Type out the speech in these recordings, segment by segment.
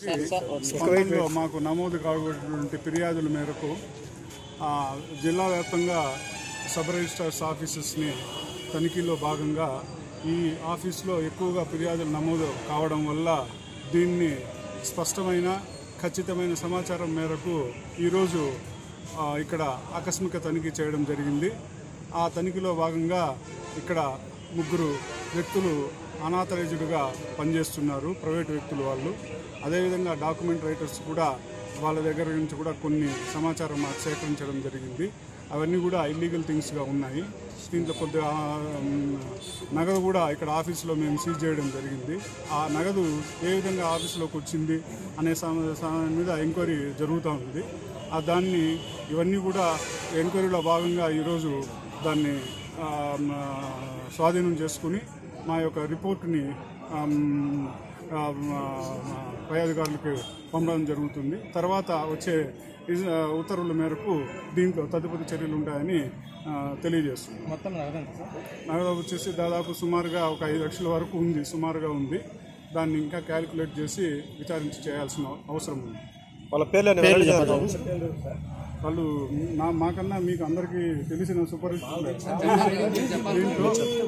స్పందనలో మాకు నమోదు కావటువంటి ఫిర్యాదుల మేరకు ఆ, జిల్లా వ్యాప్తంగా సబ్ రిజిస్ట్రార్స్ ఆఫీసెస్ని తనిఖీలో భాగంగా ఈ ఆఫీస్లో ఎక్కువగా ఫిర్యాదులు నమోదు కావడం వల్ల దీన్ని స్పష్టమైన ఖచ్చితమైన సమాచారం మేరకు ఈరోజు ఆ, ఇక్కడ ఆకస్మిక తనిఖీ చేయడం జరిగింది ఆ తనిఖీలో భాగంగా ఇక్కడ ముగ్గురు వ్యక్తులు అనాథరైజ్డ్గా పనిచేస్తున్నారు ప్రైవేట్ వ్యక్తులు వాళ్ళు అదేవిధంగా డాక్యుమెంట్ రైటర్స్ కూడా వాళ్ళ దగ్గర నుంచి కూడా కొన్ని సమాచారం మాకు సేకరించడం జరిగింది అవన్నీ కూడా ఇల్లీగల్ థింగ్స్గా ఉన్నాయి దీంట్లో కొద్దిగా ఆ, మ్, నగదు కూడా ఇక్కడ ఆఫీస్లో మేము సీజ్ చేయడం జరిగింది ఆ నగదు ఏ విధంగా ఆఫీస్లోకి వచ్చింది అనే సమ- సమ- మీద ఎంక్వైరీ జరుగుతూ ఉంది ఆ దాన్ని ఇవన్నీ కూడా ఎంక్వైరీలో భాగంగా ఈరోజు దాన్ని ఆ, మ, స్వాధీనం చేసుకుని మా యొక్క రిపోర్ట్ని ఆమ్, ఆ, మ, పై అధికారులకు పంపడం జరుగుతుంది తర్వాత వచ్చే ఇజ్- ఆ, ఉత్తర్వుల మేరకు దీంట్లో తదుపరి చర్యలు ఉంటాయని ఆ, తెలియజేస్తుంది మొత్తం నగదండి సార్ నగదు వచ్చేసి దాదాపు సుమారుగా ఒక ఐదు లక్షల వరకు ఉంది సుమారుగా ఉంది దాన్ని ఇంకా క్యాలిక్యులేట్ చేసి విచారించి చేయాల్సిన అవసరం ఉంది వాళ్ళ పేర్లు వాళ్ళు నా మాకన్నా మీకు అందరికీ తెలిసిన సూపర్ దీంట్లో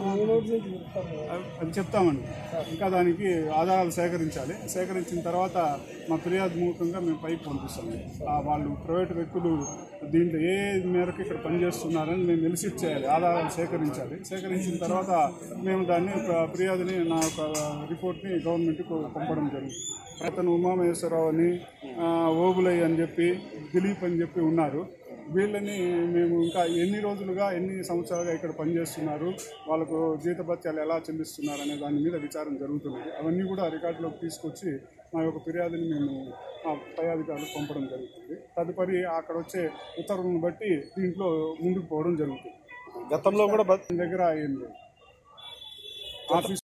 అది చెప్తామండి ఇంకా దానికి ఆధారాలు సేకరించాలి సేకరించిన తర్వాత మా ఫిర్యాదు మూలకంగా మేము పైకి పంపిస్తాము ఆ వాళ్ళు ప్రైవేట్ వ్యక్తులు దీంట్లో ఏ మేరకు ఇక్కడ పనిచేస్తున్నారని మేము ఎలిసిట్ చేయాలి ఆధారాలు సేకరించాలి సేకరించిన తర్వాత మేము దాన్ని ఒక ఫిర్యాదుని నా ఒక రిపోర్ట్ని గవర్నమెంట్కి పంపడం జరుగుతుంది అతను ఉమామహేశ్వరరావు అని ఆ, ఓబులయ్య అని చెప్పి దిలీప్ అని చెప్పి ఉన్నారు వీళ్ళని మేము ఇంకా ఎన్ని రోజులుగా ఎన్ని సంవత్సరాలుగా ఇక్కడ పనిచేస్తున్నారు వాళ్ళకు జీతభత్యాలు ఎలా చెల్లిస్తున్నారు అనే దాని మీద విచారం జరుగుతున్నది అవన్నీ కూడా రికార్డులోకి తీసుకొచ్చి మా యొక్క ఫిర్యాదుని మేము మా పై అధికారులకు పంపడం జరుగుతుంది తదుపరి అక్కడ వచ్చే ఉత్తర్వులను బట్టి దీంట్లో ముందుకు పోవడం జరుగుతుంది గతంలో కూడా బ- దగ్గర ఏం లేదు ఆఫీస్